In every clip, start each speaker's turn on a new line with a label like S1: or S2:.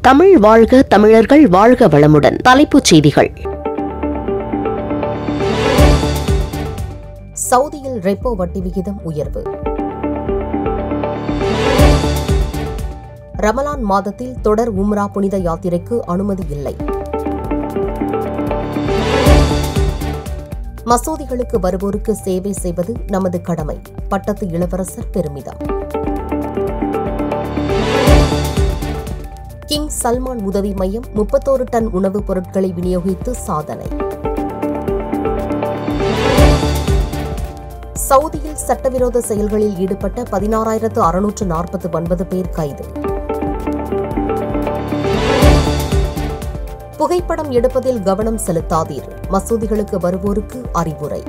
S1: தமிழ் வாழ்க தமிழர்கள் வாழ்க வளமுடன் தலைப்புச் செய்திகள்
S2: சவுதியில் ரெப்போ வட்டி விகிதம் உயர்வு ரமலான் மாதத்தில் தொடர் உம்ரா புனித யாத்திரைக்கு அனுமதி இல்லை மசூதிகளுக்கு வருவோருக்கு சேவை செய்வது நமது கடமை பட்டத்து இளவரசர் பெருமிதம் கிங் சல்மான் உதவி மையம் முப்பத்தோரு டன் உணவுப் பொருட்களை விநியோகித்து சாதனை சவுதியில் சட்டவிரோத செயல்களில் ஈடுபட்ட பதினாறாயிரத்து அறுநூற்று நாற்பத்து ஒன்பது பேர் கைது புகைப்படம் எடுப்பதில் கவனம் செலுத்தாதீர் மசூதிகளுக்கு வருவோருக்கு அறிவுரை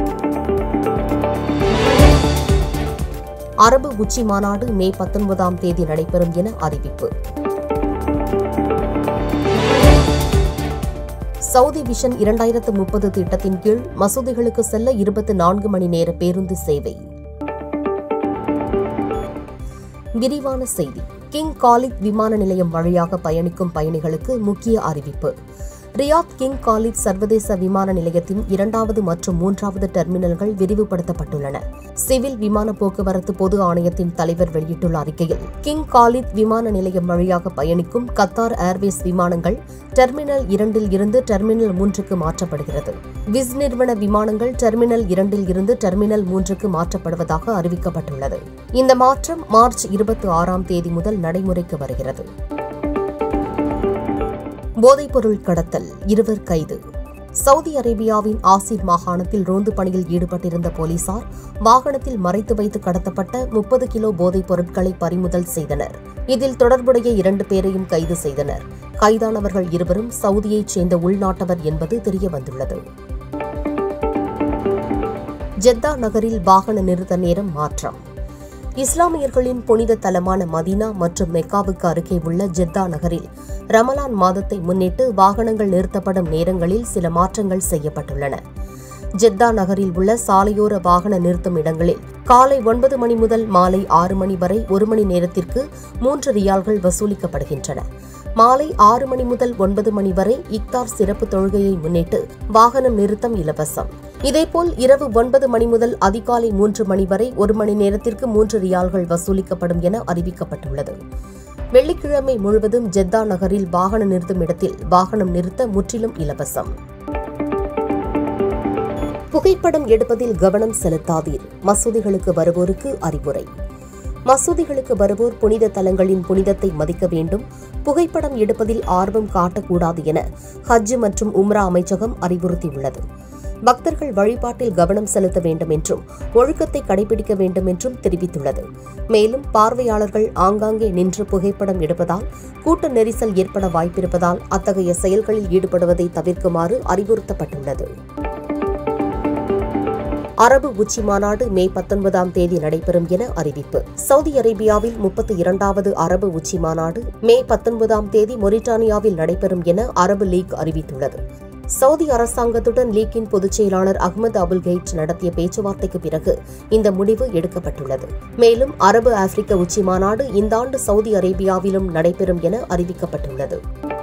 S2: அரபு உச்சி மாநாடு மே பத்தொன்பதாம் தேதி நடைபெறும் என அறிவிப்பு சவுதி விஷன் இரண்டாயிரத்து முப்பது திட்டத்தின் கீழ் மசூதிகளுக்கு செல்ல இருபத்தி நான்கு மணி நேர பேருந்து சேவை விரிவான செய்தி கிங் காலித் விமான நிலையம் வழியாக பயணிக்கும் பயணிகளுக்கு முக்கிய அறிவிப்பு ரியாத் கிங் காலித் சர்வதேச விமான நிலையத்தின் இரண்டாவது மற்றும் மூன்றாவது டெர்மினல்கள் விரிவுபடுத்தப்பட்டுள்ளன சிவில் விமான போக்குவரத்து பொது ஆணையத்தின் தலைவர் வெளியிட்டுள்ள அறிக்கையில் கிங் காலித் விமான நிலையம் வழியாக பயணிக்கும் கத்தார் ஏர்வேஸ் விமானங்கள் டெர்மினல் இரண்டில் இருந்து டெர்மினல் மூன்றுக்கு மாற்றப்படுகிறது விஸ் நிறுவன விமானங்கள் டெர்மினல் இரண்டில் இருந்து டெர்மினல் மூன்றுக்கு மாற்றப்படுவதாக அறிவிக்கப்பட்டுள்ளது இந்த மாற்றம் மார்ச் இருபத்தி ஆறாம் தேதி முதல் நடைமுறைக்கு வருகிறது போதைப்பொருள் கடத்தல் இருவர் கைது சவுதி அரேபியாவின் ஆசிர் மாகாணத்தில் ரோந்து பணியில் ஈடுபட்டிருந்த போலீசார் வாகனத்தில் மறைத்து வைத்து கடத்தப்பட்ட முப்பது கிலோ போதைப் பொருட்களை பறிமுதல் செய்தனர் இதில் தொடர்புடைய இரண்டு பேரையும் கைது செய்தனர் கைதானவர்கள் இருவரும் சவுதியைச் சேர்ந்த உள்நாட்டவர் என்பது தெரியவந்துள்ளது ஜெத்தா நகரில் வாகன நிறுத்த நேரம் மாற்றம் இஸ்லாமியர்களின் புனித தலமான மதீனா மற்றும் மெக்காவுக்கு அருகே உள்ள ஜெத்தா நகரில் ரமலான் மாதத்தை முன்னிட்டு வாகனங்கள் நிறுத்தப்படும் நேரங்களில் சில மாற்றங்கள் செய்யப்பட்டுள்ளன ஜெத்தா நகரில் உள்ள சாலையோர வாகன நிறுத்தும் இடங்களில் காலை ஒன்பது மணி முதல் மாலை ஆறு மணி வரை ஒரு மணி நேரத்திற்கு மூன்று ரியால்கள் வசூலிக்கப்படுகின்றன மாலை ஆறு மணி முதல் ஒன்பது மணி வரை இக்தார் சிறப்பு தொழுகையை முன்னிட்டு வாகனம் நிறுத்தம் இலவசம் இதேபோல் இரவு ஒன்பது மணி முதல் அதிகாலை மூன்று மணி வரை ஒரு மணி நேரத்திற்கு மூன்று ரியால்கள் வசூலிக்கப்படும் என அறிவிக்கப்பட்டுள்ளது வெள்ளிக்கிழமை முழுவதும் ஜெத்தா நகரில் வாகன நிறுத்தும் இடத்தில் வாகனம் நிறுத்த முற்றிலும் இலவசம் புகைப்படம் எடுப்பதில் கவனம் செலுத்தாதீர் மசூதிகளுக்கு வருவோருக்கு அறிவுரை மசூதிகளுக்கு வருவோர் புனித தலங்களின் புனிதத்தை மதிக்க வேண்டும் புகைப்படம் எடுப்பதில் ஆர்வம் காட்டக்கூடாது என ஹஜ் மற்றும் உம்ரா அமைச்சகம் அறிவுறுத்தியுள்ளது பக்தர்கள் வழிபாட்டில் கவனம் செலுத்த வேண்டும் என்றும் ஒழுக்கத்தை கடைபிடிக்க வேண்டும் என்றும் தெரிவித்துள்ளது மேலும் பார்வையாளர்கள் ஆங்காங்கே நின்று புகைப்படம் எடுப்பதால் கூட்ட நெரிசல் ஏற்பட வாய்ப்பிருப்பதால் அத்தகைய செயல்களில் ஈடுபடுவதை தவிர்க்குமாறு அறிவுறுத்தப்பட்டுள்ளது அரபு உச்சி மாநாடு மே பத்தொன்பதாம் தேதி நடைபெறும் என அறிவிப்பு சவுதி அரேபியாவில் முப்பத்தி இரண்டாவது அரபு உச்சி மாநாடு மே பத்தொன்பதாம் தேதி மொரிட்டானியாவில் நடைபெறும் என அரபு லீக் அறிவித்துள்ளது சவுதி அரசாங்கத்துடன் லீக்கின் பொதுச் செயலாளர் அகமது அபுல் கெய்ட் நடத்திய பேச்சுவார்த்தைக்கு பிறகு இந்த முடிவு எடுக்கப்பட்டுள்ளது மேலும் அரபு ஆப்பிரிக்க உச்சி மாநாடு இந்த ஆண்டு சவுதி அரேபியாவிலும் நடைபெறும் என அறிவிக்கப்பட்டுள்ளது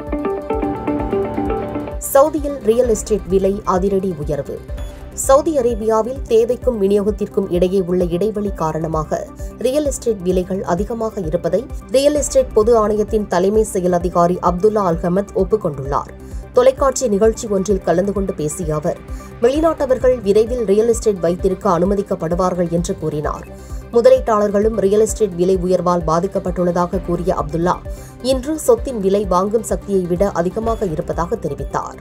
S2: சவுதியில் ரியல் எஸ்டேட் விலை அதிரடி உயர்வு சவுதி அரேபியாவில் தேவைக்கும் விநியோகத்திற்கும் இடையே உள்ள இடைவெளி காரணமாக ரியல் எஸ்டேட் விலைகள் அதிகமாக இருப்பதை ரியல் எஸ்டேட் பொது ஆணையத்தின் தலைமை செயல் அதிகாரி அப்துல்லா அல்ஹமத் ஒப்புக்கொண்டுள்ளார் தொலைக்காட்சி நிகழ்ச்சி ஒன்றில் கலந்து கொண்டு பேசிய அவர் வெளிநாட்டவர்கள் விரைவில் ரியல் எஸ்டேட் வைத்திருக்க அனுமதிக்கப்படுவார்கள் என்று கூறினார் முதலீட்டாளர்களும் ரியல் எஸ்டேட் விலை உயர்வால் பாதிக்கப்பட்டுள்ளதாக கூறிய அப்துல்லா இன்று சொத்தின் விலை வாங்கும் சக்தியை விட அதிகமாக இருப்பதாக தெரிவித்தார்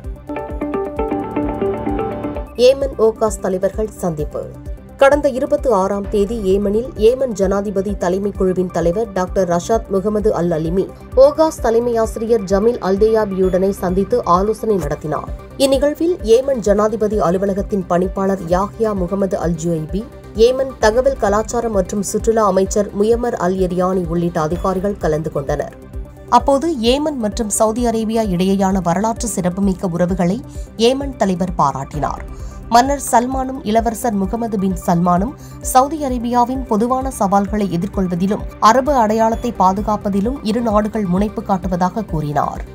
S2: ஏமன் ஓகாஸ் தலைவர்கள் சந்திப்பு கடந்த இருபத்தி ஆறாம் தேதி ஏமனில் ஏமன் ஜனாதிபதி தலைமை குழுவின் தலைவர் doctor Rashad Muhammad al Alimi Okaz தலைமை ஆசிரியர் ஜமீல் அல்தேயாபியுடனை சந்தித்து ஆலோசனை நடத்தினார் இந்நிகழ்வில் ஏமன் ஜனாதிபதி அலுவலகத்தின் பணிப்பாளர் Yahya Muhammad al Juaibi Yemen தகவல் கலாச்சாரம் மற்றும் சுற்றுலா அமைச்சர் முயமர் அல் எரியானி உள்ளிட்ட அதிகாரிகள் கலந்து கொண்டனர் அப்போது ஏமன் மற்றும் சவுதி அரேபியா இடையேயான வரலாற்று சிறப்புமிக்க உறவுகளை ஏமன் தலைவர் பாராட்டினார் மன்னர் சல்மானும் இளவரசர் முகமது பின் சல்மானும் சவுதி அரேபியாவின் பொதுவான சவால்களை எதிர்கொள்வதிலும் அரபு அடையாளத்தை பாதுகாப்பதிலும் இரு நாடுகள் முனைப்பு காட்டுவதாக கூறினார்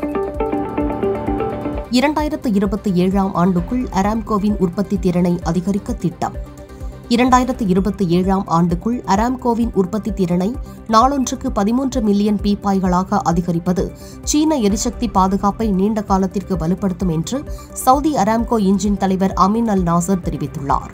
S2: இரண்டாயிரத்து இருபத்தி ஏழாம் ஆண்டுக்குள் அராம்கோவின் உற்பத்தி திறனை அதிகரிக்க திட்டம் இரண்டாயிரத்து இருபத்தி ஏழாம் ஆண்டுக்குள் அராம்கோவின் உற்பத்தி திறனை நாளொன்றுக்கு பதிமூன்று மில்லியன் பீப்பாய்களாக அதிகரிப்பது சீன எரிசக்தி பாதுகாப்பை நீண்ட காலத்திற்கு வலுப்படுத்தும் என்று சவுதி அராம்கோ இன்ஜின் தலைவர் அமின் அல் நாசர் தெரிவித்துள்ளார்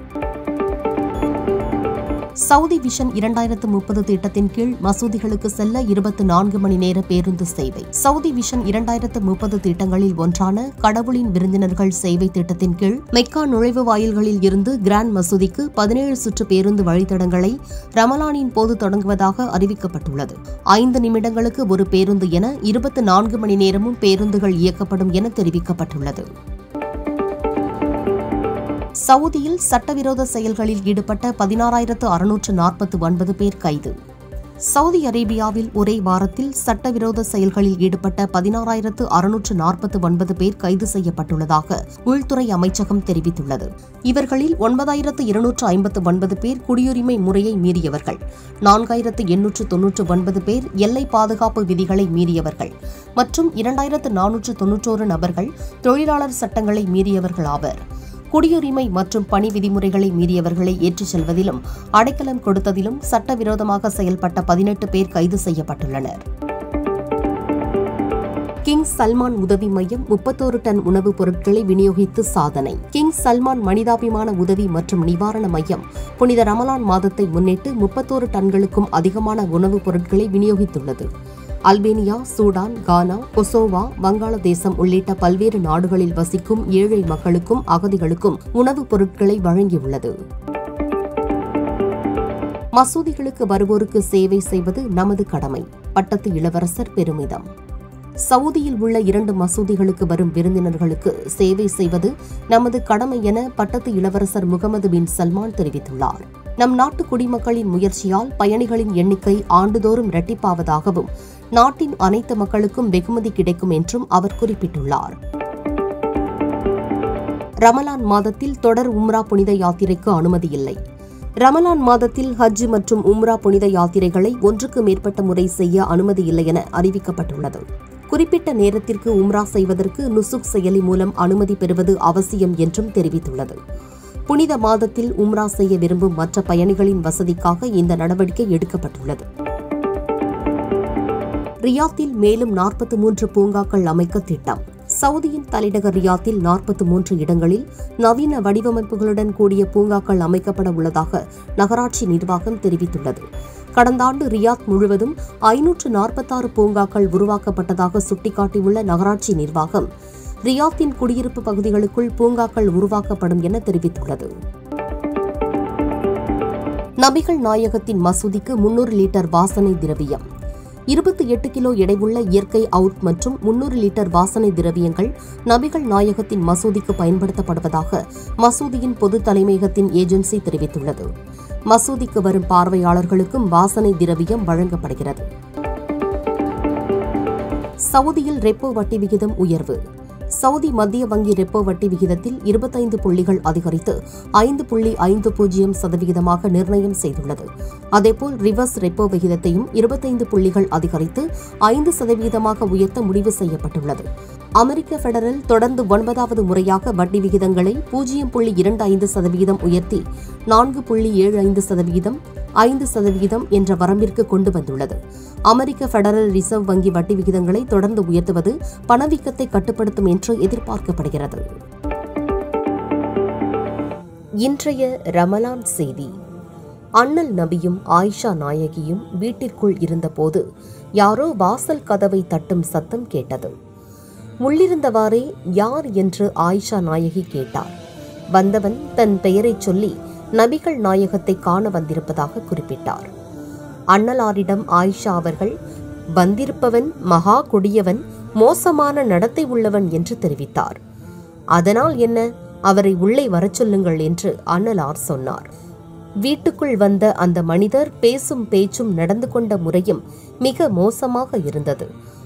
S2: சவுதி விஷன் இரண்டாயிரத்து முப்பது திட்டத்தின் கீழ் மசூதிகளுக்கு செல்ல இருபத்தி நான்கு மணி நேர பேருந்து சேவை சவுதி விஷன் இரண்டாயிரத்து முப்பது திட்டங்களில் ஒன்றான கடவுளின் விருந்தினர்கள் சேவை திட்டத்தின் கீழ் மெக்கா நுழைவு வாயில்களில் இருந்து கிராண்ட் மசூதிக்கு பதினேழு சுற்று பேருந்து வழித்தடங்களை ரமலானின் போது தொடங்குவதாக அறிவிக்கப்பட்டுள்ளது ஐந்து நிமிடங்களுக்கு ஒரு பேருந்து என இருபத்தி நான்கு மணி நேரமும் பேருந்துகள் இயக்கப்படும் என தெரிவிக்கப்பட்டுள்ளது சவுதியில் சட்டவிரோத செயல்களில் ஈடுபட்ட பதினாறாயிரத்து அறுநூற்று நாற்பத்தி ஒன்பது பேர் கைது சவுதி அரேபியாவில் ஒரே வாரத்தில் சட்டவிரோத செயல்களில் ஈடுபட்ட பதினாறாயிரத்து அறுநூற்று நாற்பத்தி ஒன்பது பேர் கைது செய்யப்பட்டுள்ளதாக உள்துறை அமைச்சகம் தெரிவித்துள்ளது இவர்களில் ஒன்பதாயிரத்து இருநூற்று ஐம்பத்து ஒன்பது பேர் குடியுரிமை முறையை மீறியவர்கள் நான்காயிரத்து எண்ணூற்று தொன்னூற்று ஒன்பது பேர் எல்லை பாதுகாப்பு விதிகளை மீறியவர்கள் மற்றும் இரண்டாயிரத்து நானூற்று தொன்னூற்றோரு நபர்கள் தொழிலாளர் சட்டங்களை மீறியவர்கள் ஆவர் குடியுரிமை மற்றும் பணி விதிமுறைகளை மீறியவர்களை ஏற்றிச் செல்வதிலும் அடைக்கலம் கொடுத்ததிலும் சட்டவிரோதமாக செயல்பட்ட பதினெட்டு பேர் கைது செய்யப்பட்டுள்ளனர் கிங் சல்மான் உதவி மையம் முப்பத்தோரு டன் உணவுப் பொருட்களை விநியோகித்து சாதனை கிங் சல்மான் மனிதாபிமான உதவி மற்றும் நிவாரண மையம் புனித ரமலான் மாதத்தை முன்னிட்டு முப்பத்தோரு டன்களுக்கும் அதிகமான உணவுப் பொருட்களை விநியோகித்துள்ளது அல்பேனியா சூடான் கானா கொசோவா வங்காளதேசம் உள்ளிட்ட பல்வேறு நாடுகளில் வசிக்கும் ஏழை மக்களுக்கும் அகதிகளுக்கும் உணவுப் பொருட்களை வழங்கியுள்ளது மசூதிகளுக்கு வருவோருக்கு சேவை செய்வது நமது கடமை பட்டத்து இளவரசர் பெருமிதம் சவுதியில் உள்ள இரண்டு மசூதிகளுக்கு வரும் விருந்தினர்களுக்கு சேவை செய்வது நமது கடமை என பட்டத்து இளவரசர் முகமது பின் சல்மான் தெரிவித்துள்ளார் நம் நாட்டு குடிமக்களின் முயற்சியால் பயணிகளின் எண்ணிக்கை ஆண்டுதோறும் இரட்டிப்பாவதாகவும் நாட்டின் அனைத்து மக்களுக்கும் வெகுமதி கிடைக்கும் என்றும் அவர் குறிப்பிட்டுள்ளார் ரமலான் மாதத்தில் தொடர் உம்ரா புனித யாத்திரைக்கு அனுமதி இல்லை ரமலான் மாதத்தில் ஹஜ் மற்றும் உம்ரா புனித யாத்திரைகளை ஒன்றுக்கு மேற்பட்ட முறை செய்ய அனுமதி இல்லை என அறிவிக்கப்பட்டுள்ளது குறிப்பிட்ட நேரத்திற்கு உம்ரா செய்வதற்கு நுசுக் செயலி மூலம் அனுமதி பெறுவது அவசியம் என்றும் தெரிவித்துள்ளது புனித மாதத்தில் உம்ரா செய்ய விரும்பும் மற்ற பயணிகளின் வசதிக்காக இந்த நடவடிக்கை எடுக்கப்பட்டுள்ளது ரியாத்தில் மேலும் நாற்பத்தி மூன்று பூங்காக்கள் அமைக்க திட்டம் சவுதியின் தலைநகர் ரியாத்தில் நாற்பத்தி மூன்று இடங்களில் நவீன வடிவமைப்புகளுடன் கூடிய பூங்காக்கள் அமைக்கப்பட உள்ளதாக நகராட்சி நிர்வாகம் தெரிவித்துள்ளது கடந்த ஆண்டு ரியாத் முழுவதும் ஐநூற்று நாற்பத்தாறு பூங்காக்கள் உருவாக்கப்பட்டதாக சுட்டிக்காட்டியுள்ள நகராட்சி நிர்வாகம் ரியாத்தின் குடியிருப்பு பகுதிகளுக்குள் பூங்காக்கள் உருவாக்கப்படும் என தெரிவித்துள்ளது நபிகள் நாயகத்தின் மசூதிக்கு முன்னூறு லிட்டர் வாசனை திரவியம் இருபத்தி எட்டு கிலோ எடையுள்ள இயற்கை அவுட் மற்றும் முன்னூறு லிட்டர் வாசனை திரவியங்கள் நபிகள் நாயகத்தின் மசூதிக்கு பயன்படுத்தப்படுவதாக மசூதியின் பொது தலைமையகத்தின் ஏஜென்சி தெரிவித்துள்ளது மசூதிக்கு வரும் பார்வையாளர்களுக்கும் வாசனை திரவியம் வழங்கப்படுகிறது சவுதியில் ரெப்போ வட்டி விகிதம் உயர்வு சவுதி மத்திய வங்கி ரெப்போ வட்டி விகிதத்தில் இருபத்தைந்து புள்ளிகள் அதிகரித்து ஐந்து புள்ளி ஐந்து பூஜ்ஜியம் சதவிகிதமாக நிர்ணயம் செய்துள்ளது அதேபோல் ரிவர்ஸ் ரெப்போ விகிதத்தையும் இருபத்தைந்து புள்ளிகள் அதிகரித்து ஐந்து சதவீதமாக உயர்த்த முடிவு செய்யப்பட்டுள்ளது அமெரிக்க பெடரல் தொடர்ந்து ஒன்பதாவது முறையாக வட்டி விகிதங்களை பூஜ்ஜியம் புள்ளி இரண்டு ஐந்து சதவீதம் உயர்த்தி நான்கு புள்ளி ஏழு ஐந்து சதவீதம் ஐந்து சதவீதம் என்ற வரம்பிற்கு கொண்டு வந்துள்ளது அமெரிக்க பெடரல் ரிசர்வ் வங்கி வட்டி விகிதங்களை தொடர்ந்து உயர்த்துவது பணவீக்கத்தை கட்டுப்படுத்தும் என்று எதிர்பார்க்கப்படுகிறது இன்றைய ரமலான் செய்தி அண்ணல் நபியும் ஆயிஷா நாயகியும் வீட்டிற்குள் இருந்தபோது யாரோ வாசல் கதவை தட்டும் சத்தம் கேட்டது உள்ளிருந்தவாறே யார் என்று ஆயிஷா நாயகி கேட்டார் வந்தவன் தன் பெயரைச் சொல்லி நபிகள் நாயகத்தை காண வந்திருப்பதாக குறிப்பிட்டார் அண்ணலாரிடம் ஆயிஷா அவர்கள் வந்திருப்பவன் மகா கொடியவன் மோசமான நடத்தை உள்ளவன் என்று தெரிவித்தார் அதனால் என்ன அவரை உள்ளே வரச் சொல்லுங்கள் என்று அண்ணலார் சொன்னார் வீட்டுக்குள் வந்த அந்த மனிதர் பேசும் பேச்சும் நடந்து கொண்ட முறையும் மிக மோசமாக இருந்தது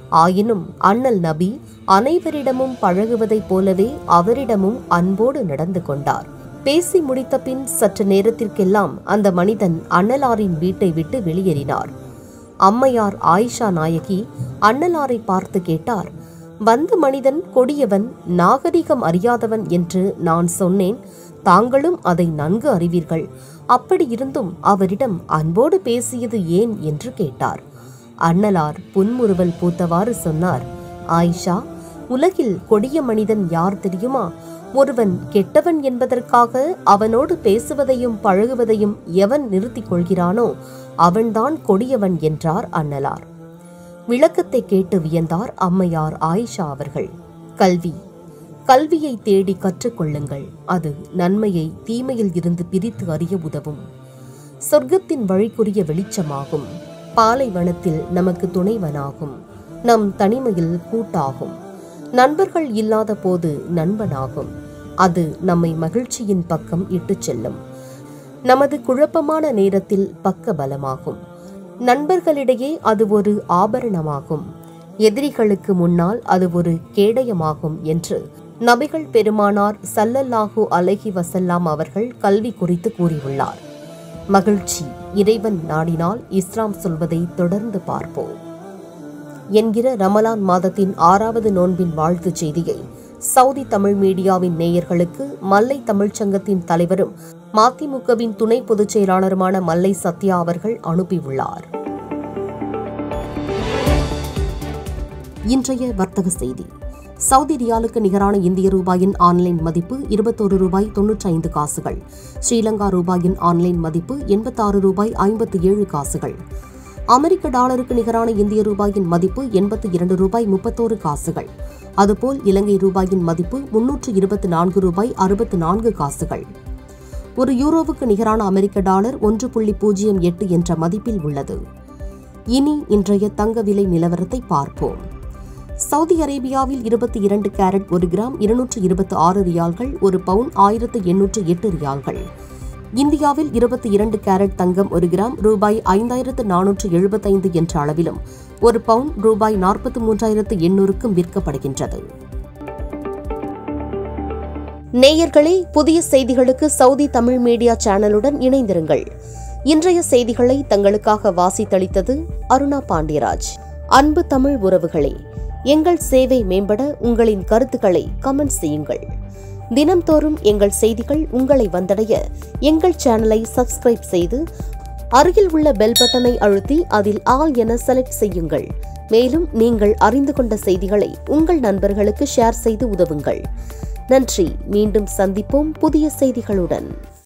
S2: ஆயினும் அண்ணல் நபி அனைவரிடமும் பழகுவதைப் போலவே அவரிடமும் அன்போடு நடந்து கொண்டார் பேசி முடித்த பின் சற்று நேரத்திற்கெல்லாம் அந்த மனிதன் அண்ணலாரின் வீட்டை விட்டு வெளியேறினார் அம்மையார் ஆயிஷா நாயகி அண்ணலாரை பார்த்து கேட்டார் வந்த மனிதன் கொடியவன் நாகரிகம் அறியாதவன் என்று நான் சொன்னேன் தாங்களும் அதை நன்கு அறிவீர்கள் அப்படி இருந்தும் அவரிடம் அன்போடு பேசியது ஏன் என்று கேட்டார் அண்ணலார் புன்முறுவல் பூத்தவாறு சொன்னார் ஆயிஷா உலகில் கொடிய மனிதன் யார் தெரியுமா ஒருவன் கெட்டவன் என்பதற்காக அவனோடு பேசுவதையும் பழகுவதையும் எவன் நிறுத்திக் கொள்கிறானோ அவன்தான் கொடியவன் என்றார் அண்ணலார் விளக்கத்தை கேட்டு வியந்தார் அம்மையார் ஆயிஷா அவர்கள் கல்வி கல்வியை தேடி கற்றுக்கொள்ளுங்கள் அது நன்மையை தீமையில் இருந்து பிரித்து அறிய உதவும் சொர்க்கத்தின் வழிக்குரிய வெளிச்சமாகும் பாலைவனத்தில் நமக்கு துணைவனாகும் நம் தனிமையில் கூட்டாகும் நண்பர்கள் இல்லாத போது நண்பனாகும் அது நம்மை மகிழ்ச்சியின் பக்கம் இட்டுச் செல்லும் நமது குழப்பமான நேரத்தில் பக்க பலமாகும் நண்பர்களிடையே அது ஒரு ஆபரணமாகும் எதிரிகளுக்கு முன்னால் அது ஒரு கேடயமாகும் என்று நபிகள் பெருமானார் சல்லல்லாஹு அலைஹி வசல்லாம் அவர்கள் கல்வி குறித்து கூறியுள்ளார் மகிழ்ச்சி இறைவன் நாடினால் இஸ்லாம் சொல்வதை தொடர்ந்து பார்ப்போம் என்கிற ரமலான் மாதத்தின் ஆறாவது நோன்பின் வாழ்த்துச் செய்தியை சவுதி தமிழ் மீடியாவின் நேயர்களுக்கு மல்லை தமிழ்ச்சங்கத்தின் தலைவரும் மதிமுகவின் துணை பொதுச் செயலாளருமான மல்லை சத்யா அவர்கள் அனுப்பியுள்ளார் இன்றைய வர்த்தக செய்தி சவுதி ரியாலுக்கு நிகரான இந்திய ரூபாயின் ஆன்லைன் மதிப்பு இருபத்தோரு ரூபாய் தொன்னூற்றி ஐந்து காசுகள் ஸ்ரீலங்கா ரூபாயின் ஆன்லைன் மதிப்பு எண்பத்தாறு ரூபாய் ஐம்பத்தி ஏழு காசுகள் அமெரிக்க டாலருக்கு நிகரான இந்திய ரூபாயின் மதிப்பு எண்பத்தி இரண்டு ரூபாய் முப்பத்தோரு காசுகள் அதுபோல் இலங்கை ரூபாயின் மதிப்பு முன்னூற்று இருபத்தி நான்கு ரூபாய் அறுபத்து நான்கு காசுகள் ஒரு யூரோவுக்கு நிகரான அமெரிக்க டாலர் ஒன்று புள்ளி பூஜ்ஜியம் எட்டு என்ற மதிப்பில் உள்ளது இனி இன்றைய தங்க விலை நிலவரத்தை பார்ப்போம் சவுதி அரேபியாவில் இருபத்தி இரண்டு கேரட் ஒரு கிராம் இருநூற்று இருபத்தி ஆறு ரியால்கள் ஒரு பவுன் ஆயிரத்து எண்ணூற்று எட்டு ரியால்கள் இந்தியாவில் இருபத்தி இரண்டு கேரட் தங்கம் ஒரு கிராம் ரூபாய் ஐந்தாயிரத்து நானூற்று எழுபத்தைந்து என்ற அளவிலும் ஒரு பவுன் ரூபாய் நாற்பத்தி மூன்றாயிரத்து எண்ணூறுக்கும் விற்கப்படுகின்றது நேயர்களே புதிய செய்திகளுக்கு சவுதி தமிழ் மீடியா சேனலுடன் இணைந்திருங்கள் இன்றைய செய்திகளை தங்களுக்காக வாசித்தளித்தது அருணா பாண்டியராஜ் அன்பு தமிழ் உறவுகளே எங்கள் சேவை மேம்பட உங்களின் கருத்துக்களை கமெண்ட் செய்யுங்கள் தினம்தோறும் எங்கள் செய்திகள் உங்களை வந்தடைய எங்கள் சேனலை சப்ஸ்கிரைப் செய்து அருகில் உள்ள பெல் பட்டனை அழுத்தி அதில் ஆல் என செலக்ட் செய்யுங்கள் மேலும் நீங்கள் அறிந்து கொண்ட செய்திகளை உங்கள் நண்பர்களுக்கு ஷேர் செய்து உதவுங்கள் நன்றி மீண்டும் சந்திப்போம் புதிய செய்திகளுடன்